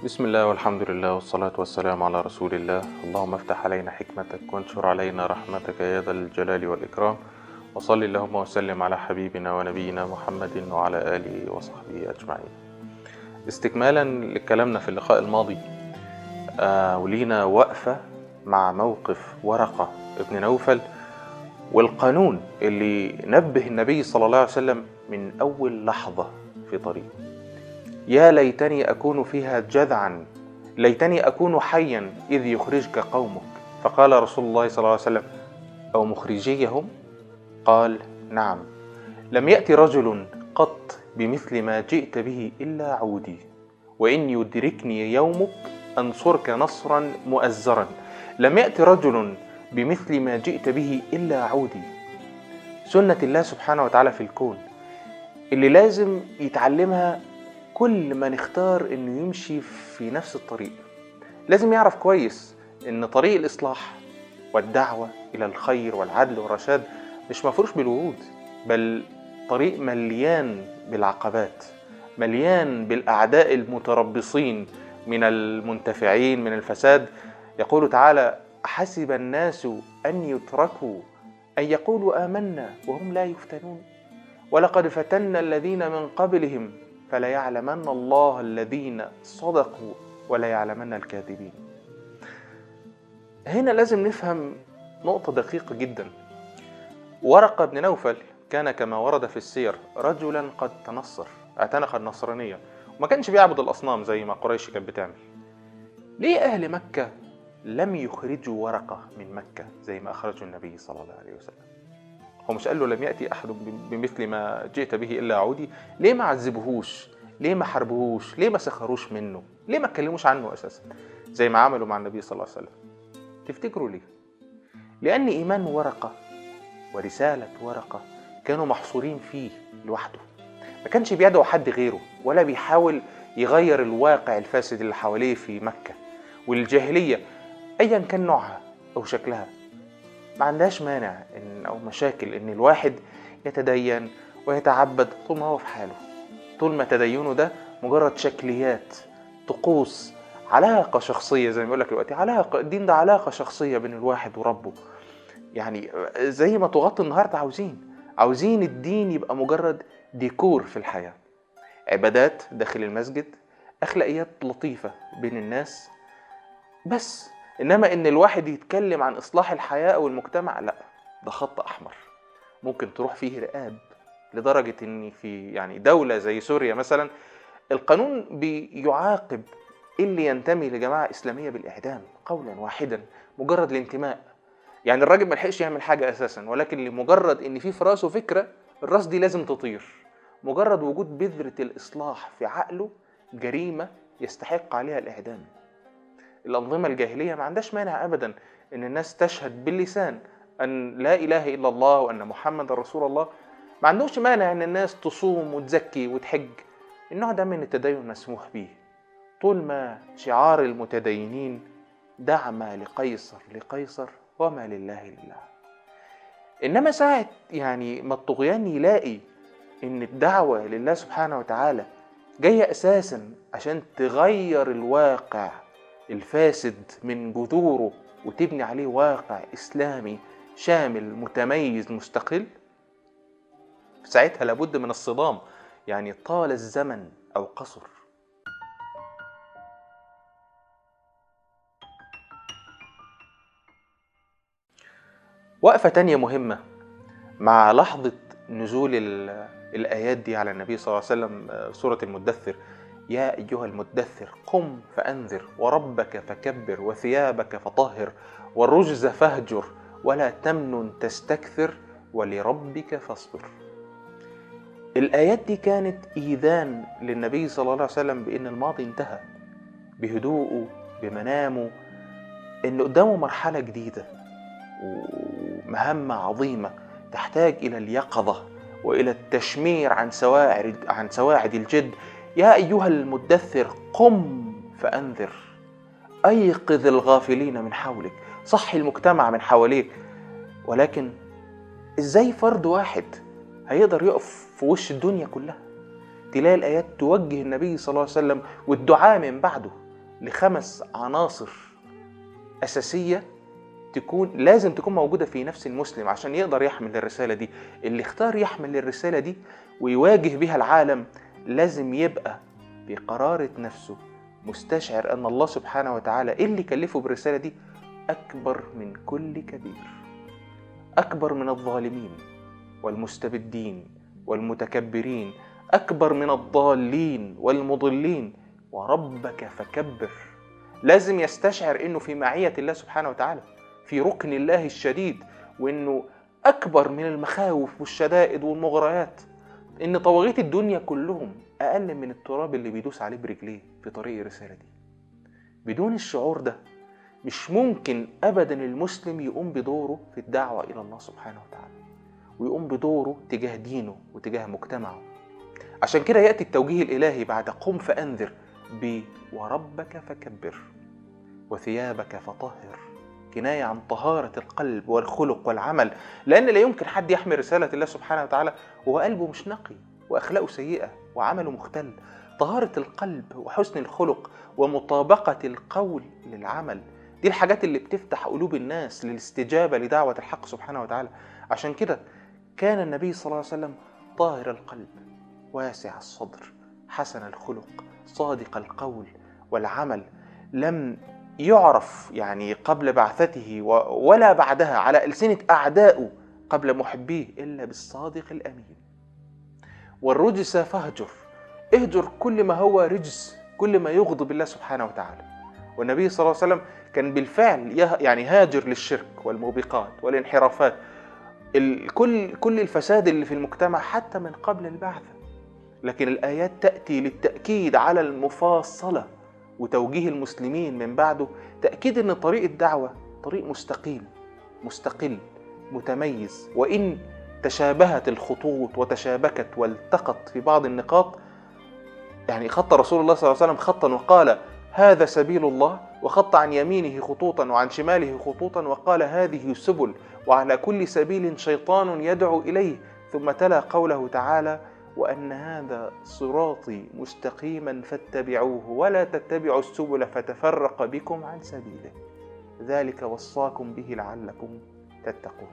بسم الله والحمد لله والصلاة والسلام على رسول الله اللهم افتح علينا حكمتك وانشر علينا رحمتك يا ذا الجلال والإكرام وصل اللهم وسلم على حبيبنا ونبينا محمد وعلى آله وصحبه أجمعين استكمالا لكلامنا في اللقاء الماضي آه ولينا وقفة مع موقف ورقة ابن نوفل والقانون اللي نبه النبي صلى الله عليه وسلم من أول لحظة في طريقه يا ليتني أكون فيها جذعا ليتني أكون حيا إذ يخرجك قومك فقال رسول الله صلى الله عليه وسلم أو مخرجيهم قال نعم لم يأتي رجل قط بمثل ما جئت به إلا عودي وإن يدركني يومك أنصرك نصرا مؤزرا لم يأتي رجل بمثل ما جئت به إلا عودي سنة الله سبحانه وتعالى في الكون اللي لازم يتعلمها كل ما نختار انه يمشي في نفس الطريق لازم يعرف كويس ان طريق الاصلاح والدعوه الى الخير والعدل والرشاد مش مفروش بالوعود بل طريق مليان بالعقبات مليان بالاعداء المتربصين من المنتفعين من الفساد يقول تعالى حسب الناس ان يتركوا ان يقولوا امنا وهم لا يفتنون ولقد فتنا الذين من قبلهم فليعلمن الله الذين صدقوا وليعلمن الكاذبين هنا لازم نفهم نقطة دقيقة جدا ورقة بن نوفل كان كما ورد في السير رجلا قد تنصر اعتنق النصرانية وما كانش بيعبد الأصنام زي ما قريش كانت بتعمل ليه أهل مكة لم يخرجوا ورقة من مكة زي ما أخرجوا النبي صلى الله عليه وسلم هو مش قال له لم يأتي أحد بمثل ما جئت به إلا عودي ليه ما عذبوهوش ليه ما حاربوهوش ليه ما سخروش منه ليه ما اتكلموش عنه أساسا زي ما عملوا مع النبي صلى الله عليه وسلم تفتكروا ليه لأن إيمان ورقة ورسالة ورقة كانوا محصورين فيه لوحده ما كانش بيدعو حد غيره ولا بيحاول يغير الواقع الفاسد اللي حواليه في مكة والجاهلية أيا كان نوعها أو شكلها ما عندهاش مانع إن أو مشاكل إن الواحد يتدين ويتعبد طول ما هو في حاله طول ما تدينه ده مجرد شكليات طقوس علاقة شخصية زي ما بيقول لك دلوقتي علاقة الدين ده علاقة شخصية بين الواحد وربه يعني زي ما تغطي النهاردة عاوزين عاوزين الدين يبقى مجرد ديكور في الحياة عبادات داخل المسجد أخلاقيات لطيفة بين الناس بس انما ان الواحد يتكلم عن اصلاح الحياه او المجتمع لا ده خط احمر ممكن تروح فيه رقاب لدرجه ان في يعني دوله زي سوريا مثلا القانون بيعاقب اللي ينتمي لجماعه اسلاميه بالاعدام قولا واحدا مجرد الانتماء يعني الراجل ما لحقش يعمل حاجه اساسا ولكن لمجرد ان في في راسه فكره الراس دي لازم تطير مجرد وجود بذره الاصلاح في عقله جريمه يستحق عليها الاعدام الأنظمة الجاهلية ما عندهاش مانع أبدا إن الناس تشهد باللسان أن لا إله إلا الله وأن محمد رسول الله ما عندهمش مانع إن الناس تصوم وتزكي وتحج النوع ده من التدين مسموح به طول ما شعار المتدينين دع ما لقيصر لقيصر وما لله لله إنما ساعة يعني ما الطغيان يلاقي إن الدعوة لله سبحانه وتعالى جاية أساسا عشان تغير الواقع الفاسد من جذوره وتبني عليه واقع اسلامي شامل متميز مستقل ساعتها لابد من الصدام يعني طال الزمن او قصر وقفة تانية مهمة مع لحظة نزول الآيات دي على النبي صلى الله عليه وسلم سورة المدثر يا أيها المدثر قم فأنذر وربك فكبر وثيابك فطهر والرجز فاهجر ولا تمنن تستكثر ولربك فاصبر الآيات دي كانت إيذان للنبي صلى الله عليه وسلم بأن الماضي انتهى بهدوءه بمنامه إن قدامه مرحلة جديدة ومهمة عظيمة تحتاج إلى اليقظة وإلى التشمير عن سواعد عن سواعد الجد يا أيها المدثر قم فأنذر أيقظ الغافلين من حولك صحي المجتمع من حواليك ولكن إزاي فرد واحد هيقدر يقف في وش الدنيا كلها تلاقي الآيات توجه النبي صلى الله عليه وسلم والدعاء من بعده لخمس عناصر أساسية تكون لازم تكون موجودة في نفس المسلم عشان يقدر يحمل الرسالة دي اللي اختار يحمل الرسالة دي ويواجه بها العالم لازم يبقى بقرارة نفسه مستشعر أن الله سبحانه وتعالى اللي كلفه بالرسالة دي أكبر من كل كبير أكبر من الظالمين والمستبدين والمتكبرين أكبر من الضالين والمضلين وربك فكبر لازم يستشعر أنه في معية الله سبحانه وتعالى في ركن الله الشديد وأنه أكبر من المخاوف والشدائد والمغريات إن طواغيت الدنيا كلهم أقل من التراب اللي بيدوس عليه برجليه في طريق الرسالة دي بدون الشعور ده مش ممكن أبدا المسلم يقوم بدوره في الدعوة إلى الله سبحانه وتعالى ويقوم بدوره تجاه دينه وتجاه مجتمعه عشان كده يأتي التوجيه الإلهي بعد قم فأنذر ب وربك فكبر وثيابك فطهر كناية عن طهارة القلب والخلق والعمل لأن لا يمكن حد يحمل رسالة الله سبحانه وتعالى وهو قلبه مش نقي وأخلاقه سيئة وعمله مختل طهارة القلب وحسن الخلق ومطابقة القول للعمل دي الحاجات اللي بتفتح قلوب الناس للاستجابة لدعوة الحق سبحانه وتعالى عشان كده كان النبي صلى الله عليه وسلم طاهر القلب واسع الصدر حسن الخلق صادق القول والعمل لم يعرف يعني قبل بعثته ولا بعدها على ألسنة أعدائه قبل محبيه إلا بالصادق الأمين والرجس فاهجر اهجر كل ما هو رجس كل ما يغضب الله سبحانه وتعالى والنبي صلى الله عليه وسلم كان بالفعل يعني هاجر للشرك والموبقات والانحرافات كل كل الفساد اللي في المجتمع حتى من قبل البعثة لكن الآيات تأتي للتأكيد على المفاصلة وتوجيه المسلمين من بعده تأكيد أن طريق الدعوة طريق مستقيم مستقل متميز وإن تشابهت الخطوط وتشابكت والتقت في بعض النقاط يعني خط رسول الله صلى الله عليه وسلم خطا وقال هذا سبيل الله وخط عن يمينه خطوطا وعن شماله خطوطا وقال هذه سبل وعلى كل سبيل شيطان يدعو اليه ثم تلا قوله تعالى وان هذا صراطي مستقيما فاتبعوه ولا تتبعوا السبل فتفرق بكم عن سبيله ذلك وصاكم به لعلكم تتقون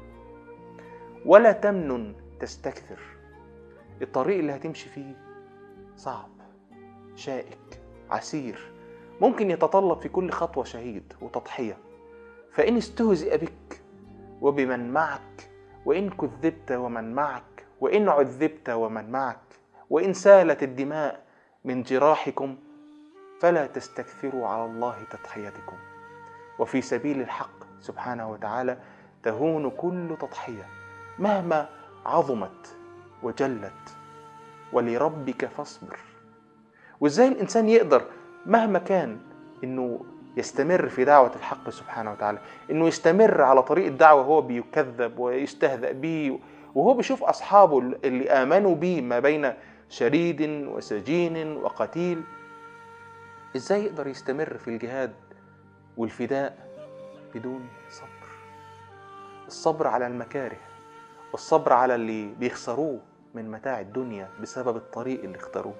ولا تمنن تستكثر الطريق اللي هتمشي فيه صعب شائك عسير ممكن يتطلب في كل خطوة شهيد وتضحية فإن استهزئ بك وبمن معك وإن كذبت ومن معك وإن عذبت ومن معك وإن سالت الدماء من جراحكم فلا تستكثروا على الله تضحيتكم وفي سبيل الحق سبحانه وتعالى تهون كل تضحية مهما عظمت وجلت ولربك فاصبر وازاي الانسان يقدر مهما كان انه يستمر في دعوة الحق سبحانه وتعالى انه يستمر على طريق الدعوة وهو بيكذب ويستهزأ به وهو بيشوف اصحابه اللي امنوا به ما بين شريد وسجين وقتيل ازاي يقدر يستمر في الجهاد والفداء بدون صبر الصبر على المكاره والصبر على اللي بيخسروه من متاع الدنيا بسبب الطريق اللي اختاروه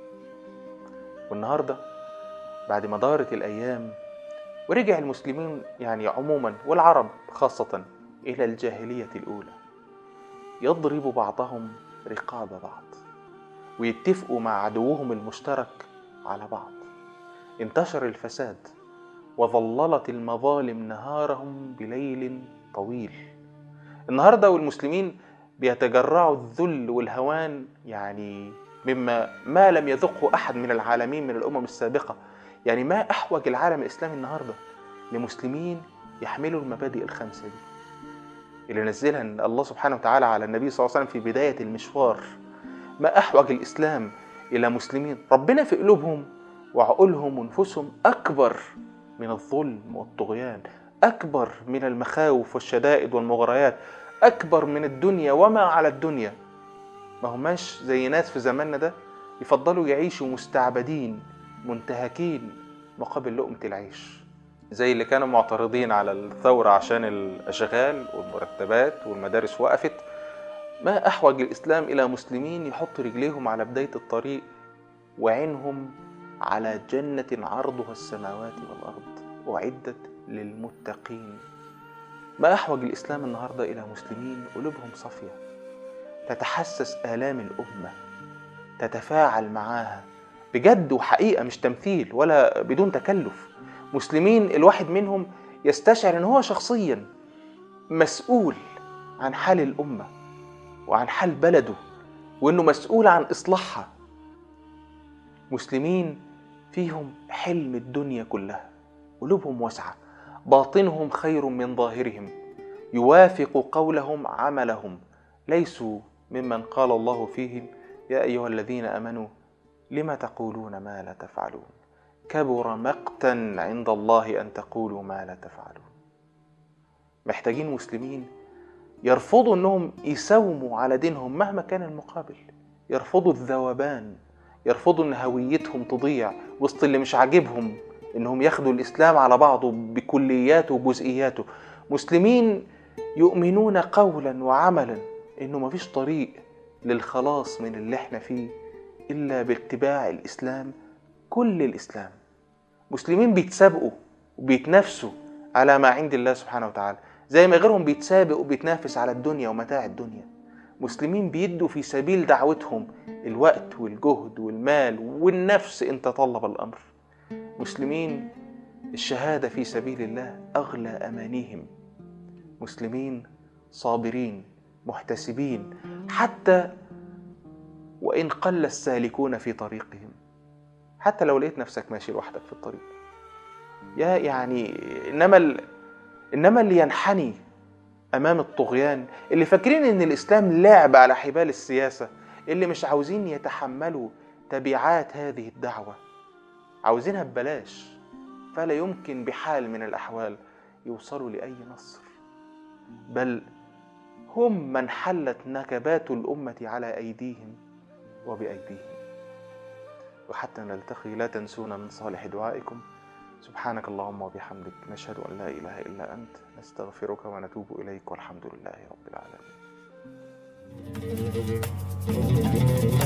والنهارده بعد ما دارت الايام ورجع المسلمين يعني عموما والعرب خاصه الى الجاهليه الاولى يضرب بعضهم رقاب بعض ويتفقوا مع عدوهم المشترك على بعض انتشر الفساد وظللت المظالم نهارهم بليل طويل النهارده والمسلمين بيتجرعوا الذل والهوان يعني مما ما لم يذقه احد من العالمين من الامم السابقه يعني ما احوج العالم الاسلامي النهارده لمسلمين يحملوا المبادئ الخمسه دي اللي نزلها الله سبحانه وتعالى على النبي صلى الله عليه وسلم في بدايه المشوار ما احوج الاسلام الى مسلمين ربنا في قلوبهم وعقولهم ونفوسهم اكبر من الظلم والطغيان اكبر من المخاوف والشدائد والمغريات اكبر من الدنيا وما على الدنيا ما هماش زي ناس في زماننا ده يفضلوا يعيشوا مستعبدين منتهكين مقابل لقمة العيش زي اللي كانوا معترضين على الثورة عشان الأشغال والمرتبات والمدارس وقفت ما أحوج الإسلام إلى مسلمين يحطوا رجليهم على بداية الطريق وعينهم على جنة عرضها السماوات والأرض أعدت للمتقين ما أحوج الإسلام النهاردة إلى مسلمين قلوبهم صافية تتحسس آلام الأمة تتفاعل معاها بجد وحقيقة مش تمثيل ولا بدون تكلف مسلمين الواحد منهم يستشعر ان هو شخصيا مسؤول عن حال الامه وعن حال بلده وانه مسؤول عن اصلاحها مسلمين فيهم حلم الدنيا كلها قلوبهم واسعه باطنهم خير من ظاهرهم يوافق قولهم عملهم ليسوا ممن قال الله فيهم يا ايها الذين امنوا لم تقولون ما لا تفعلون كبر مقتا عند الله ان تقولوا ما لا تفعلون محتاجين مسلمين يرفضوا انهم يساوموا على دينهم مهما كان المقابل يرفضوا الذوبان يرفضوا ان هويتهم تضيع وسط اللي مش عاجبهم انهم ياخدوا الاسلام على بعضه بكلياته وجزئياته مسلمين يؤمنون قولا وعملا انه مفيش طريق للخلاص من اللي احنا فيه الا باتباع الاسلام كل الاسلام مسلمين بيتسابقوا وبيتنافسوا على ما عند الله سبحانه وتعالى زي ما غيرهم بيتسابق وبيتنافس على الدنيا ومتاع الدنيا مسلمين بيدوا في سبيل دعوتهم الوقت والجهد والمال والنفس ان تطلب الامر مسلمين الشهاده في سبيل الله اغلى امانيهم مسلمين صابرين محتسبين حتى وان قل السالكون في طريقهم حتى لو لقيت نفسك ماشي لوحدك في الطريق يا يعني انما ال... انما اللي ينحني امام الطغيان اللي فاكرين ان الاسلام لعب على حبال السياسه اللي مش عاوزين يتحملوا تبعات هذه الدعوه عاوزينها ببلاش فلا يمكن بحال من الاحوال يوصلوا لاي نصر بل هم من حلت نكبات الامه على ايديهم وبايديهم وحتى نلتقي لا تنسونا من صالح دعائكم سبحانك اللهم وبحمدك نشهد ان لا اله الا انت نستغفرك ونتوب اليك والحمد لله رب العالمين